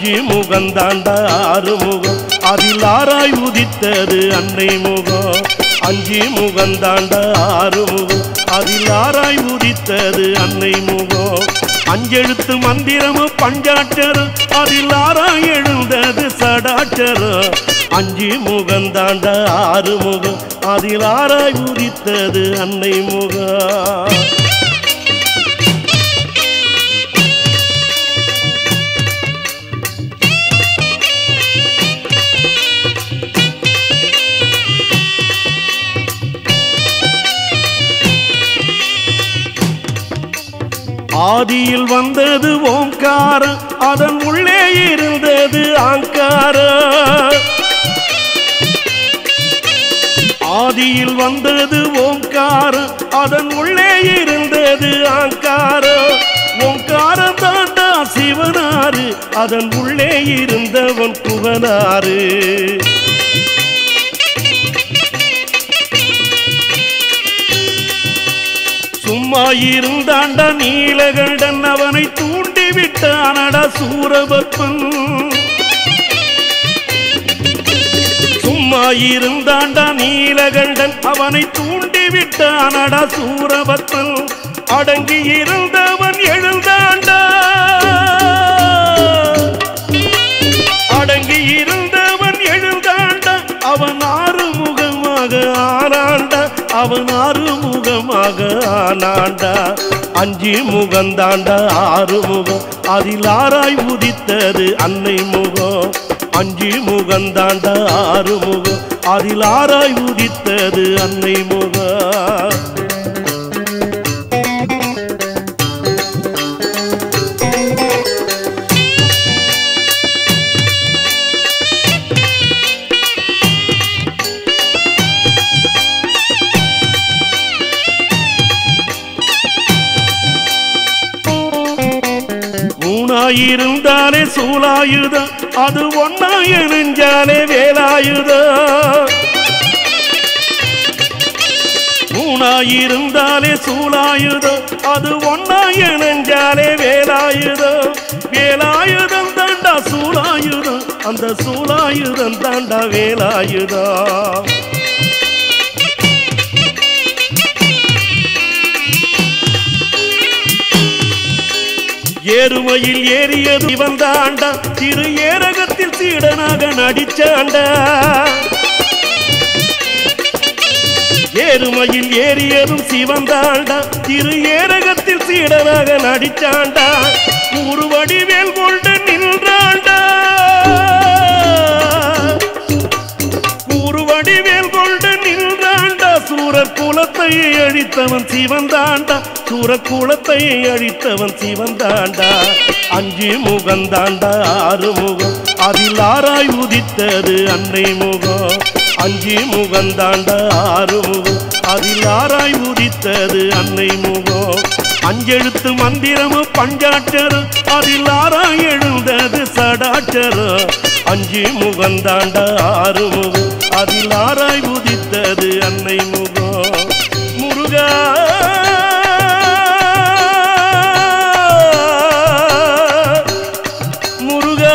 அஞ்சு முகந்தாண்ட ஆறு முகம் அதில் ஆராய் உதித்தது அன்னை முகம் அஞ்சு முகந்தாண்ட ஆறு முகம் அதில் ஆராய் உதித்தது அன்னை முகம் அஞ்செழுத்து மந்திரமும் பஞ்சாட்சரம் அதில் ஆராய் எழுந்தது சடாட்சரம் அஞ்சு முகந்தாண்ட ஆறு முகம் அதில் ஆராய் உதித்தது அன்னை முகம் ஆதியில் வந்தது ஓங்காரம் அதன் உள்ளே இருந்தது ஆங்காரம் ஆதியில் வந்தது ஓங்காரம் அதன் உள்ளே இருந்தது ஆங்காரம் ஓங்காரம் தாண்டா சிவனாரு அதன் உள்ளே இருந்தவன் புகனாரு சும்மா இருந்தாண்டா நீலகண்டன் அவனை தூண்டி விட்டானடா சூரபத்மன் சும்மா இருந்தாண்டா நீலகண்டன் அவனை தூண்டி விட்டானடா சூரபத்மன் அடங்கி இருந்தவன் எழுந்தாண்டா அடங்கி இருந்தவன் எழுந்தாண்டா அவன் ஆறுமுகமாக ஆனாண்டா அவன் ஆறுமுகமாக ஆனாண்டா அஞ்சு முகந்தாண்டா ஆறு முகம் அதில் ஆராய் உதித்தது அன்னை முகம் அஞ்சு முகந்தாண்டா ஆறு முகம் அதில் ஆராய் உதித்தது அன்னை முகம் மூணாயிருந்தாலே சூலாயுதம் அது ஒன்னாயிருந்தாலே வேலாயுதம் மூணாயிருந்தாலே சூலாயுதம் அது ஒன்னாயிருந்தாலே வேலாயுதம் வேலாயுதம் தாண்டா சூலாயுதம் அந்த சூலாயுதம் தாண்டா வேலாயுதம் ஏறுமையில் ஏறியது இவன் தாண்டா திரு ஏரகத்தில் சீடனாக நடிச்சாண்டா ஏறுமையில் ஏறியதும் சிவன் தாண்டா திரு ஏரகத்தில் சீடனாக நடிச்சாண்டா ஒரு வடிவேல் கொண்டு நின்றாண்டா ஒரு வடிவேல் கொண்டு நின்றாண்டா சூரர் குலத்தை அழித்தவன் சிவன் தாண்டா சூரர் குலத்தை அழித்தவன் சிவன் தாண்டா அஞ்சு முகம் தாண்டா ஆறு முகம் அதில் ஆராய் உதித்தது அன்னை முகம் அஞ்சு முகம் தாண்டா ஆறு முகம் அதில் ஆராய் உதித்தது அன்னை முகம் அஞ்செழுத்து மந்திரமும் பஞ்சாட்சரம் அதில் ஆராய் எழுந்தது சடாட்சரம் அஞ்சு முகம் தாண்டா ஆறு முகம் அதில் ஆராய் உதித்தது அன்னை முகம் முருகா முருகா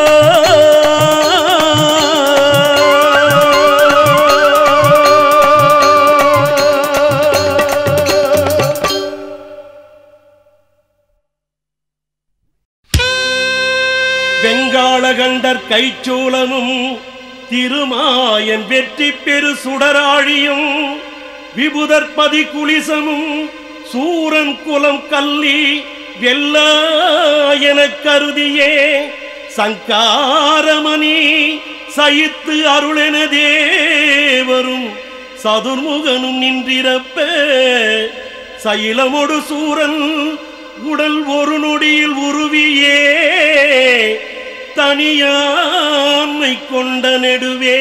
வெங்காளகண்டர் கைச்சூலமும் திருமாயன் வெற்றி பெரு சுடராழியும் விபுதற்பதி குலிசமும் சூரன் குலம் கல்லி வெல்லா எனக் கருதியே சங்காரமணி சயித்து அருளென தேவரும் சதுர்முகனும் நின்றிரப்ப சைலமொடு சூரன் உடல் ஒரு நொடியில் உருவியே தனியாண்மை கொண்ட நெடுவே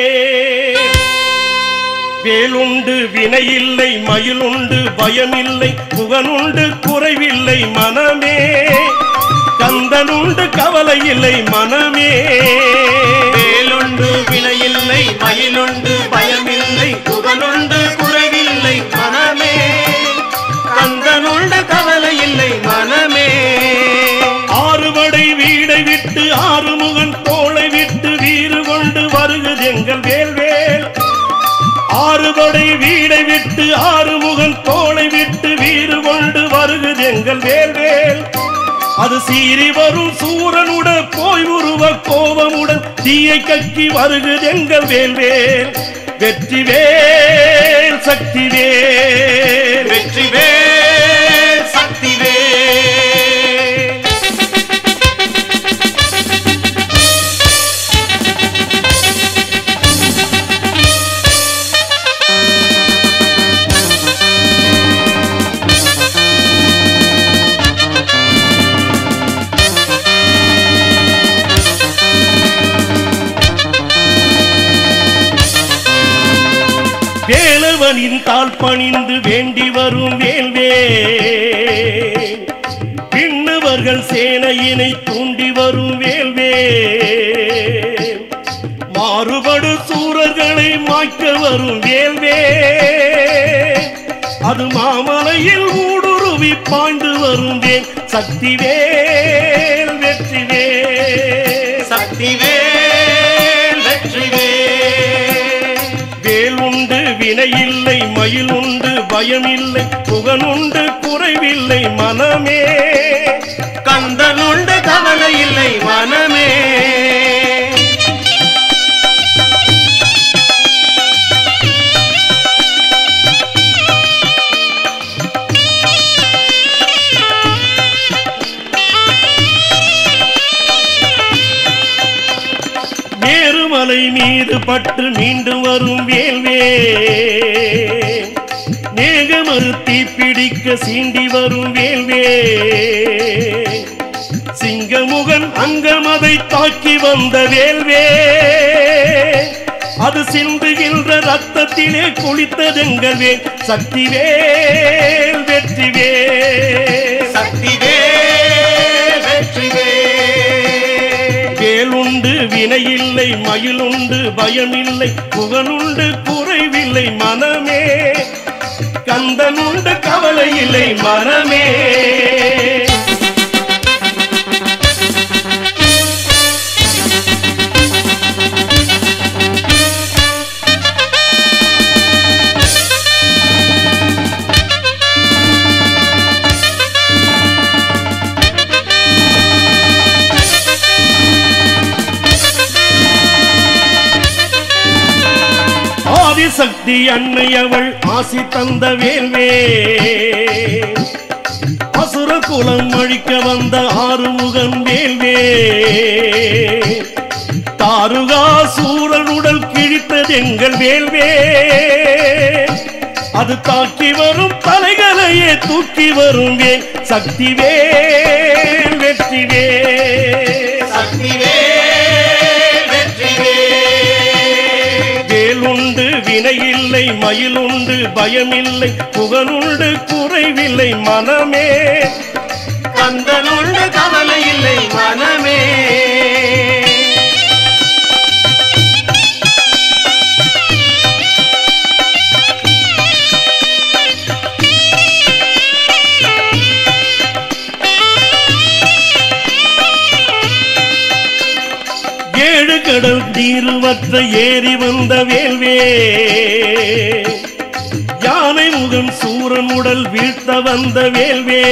வேலுண்டு வினையில்லை மயிலுண்டு பயமில்லை புகனுண்டு குறைவில்லை மனமே கந்தனுண்டு கவலை இல்லை மனமே வேலுண்டு வினையில்லை மயிலுண்டு பயமில்லை புகழுண்டு குறைவில்லை மனமே கந்தனுண்டு கவலை இல்லை மனமே ஆறுபடை வீடை விட்டு ஆறு வருகுது எங்கள் வேல்வேல் ஆறுபடை வீடை விட்டு ஆறுமுகன் தோளை விட்டு வீறு கொண்டு வருகுது எங்கள் வேல்வேல் அது சீறி வரும் சூரனுட போய் உருவ கோபமுடன் தீயை கக்கி வருகுது எங்கள் வேல்வேல் வெற்றி வேல் சக்தி வேல் வெற்றி வேல் சக்தி வேல் வேலவனின் தாழ் பணிந்து வேண்டி வரும் வேல்வே பின்னவர்கள் சேனையினை தூண்டி வரும் வேல்வே மாறுபடு சூரர்களை மாய்க்க வரும் வேல்வே அது மாமலையில் ஊடுருவி பாய்ந்து வரும் வேல் சக்தி வேல் வெற்றி வேல் சக்தி வேல் வெற்றி வேல் வேல் உண்டு வினையில்லை மயில் உண்டு பயமில்லை புகனுண்டு குறைவில்லை மனமே கந்தனுண்டு கவலை இல்லை மனமே மேருமலை மீது பட்டு மீண்டும் வரும் வேல்வே மேகமறுத்தி பிடிக்க சீண்டி வரும் வேல்வே சிங்கமுகன் அங்கமதை தாக்கி வந்த வேல்வே அது சிந்துகின்ற ரத்தத்திலே குளித்ததெங்கள் வேல் சக்தி வேல் வெற்றி வேல் சக்தி வேல் வெற்றி வேல் வேலுண்டு வினையில்லை மயிலுண்டு பயமில்லை புகனுண்டு குறைவில்லை மனமே கந்தனுண்டு கவலை இல்லை மனமே ஆதிசக்தி அன்னை அவள் ஆசி தந்த வேல்வே அசுர குலம் அழிக்க வந்த ஆறுமுகன் வேல்வே தாருகா சூரனுடல் கிழித்தது எங்கள் வேல்வே அது தாக்கி வரும் தலைகளையே தூக்கி வரும் வேல் சக்தி வேல் வெற்றி வேல் சக்தி வேல் வெற்றி வேல் வேலுண்டு வினையில்லை மயிலுண்டு பயமில்லை புகனுண்டு குறைவில்லை மனமே கந்தனுண்டு கவலை இல்லை மனமே ஏழு கடல் நீருவற்ற ஏறி வந்த வேல்வே யானை முகம் சூரன் உடல் வீழ்த்த வந்த வேல்வே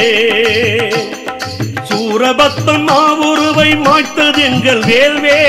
சூரபத்தம் மாவுருவை மாய்த்தது எங்கள் வேல்வே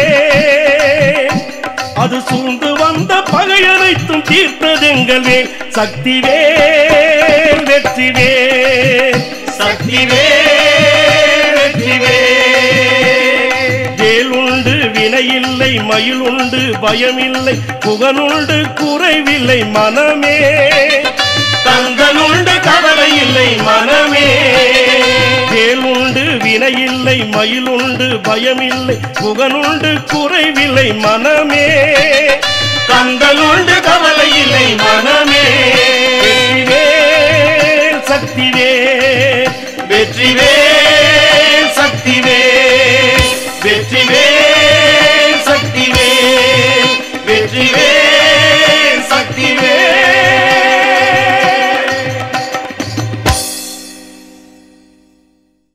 அது சூழ்ந்து வந்த பகையனைத்தும் தீர்த்தது எங்கள் வேல் சக்தி வேல் வெற்றி வேல் சக்தி வேல் வெற்றி வேல் வேலுண்டு வினையில்லை மயிலுண்டு பயமில்லை புகனுண்டு குறைவில்லை மனமே கந்தனுண்டு கவலை இல்லை மனமே வேலுண்டு வினையில்லை மயிலுண்டு பயமில்லை புகனுண்டு குறைவில்லை மனமே கந்தனுண்டு கவலை இல்லை மனமே வெற்றிவேல் சக்திவேல் வெற்றி வேல் சக்தி வேல்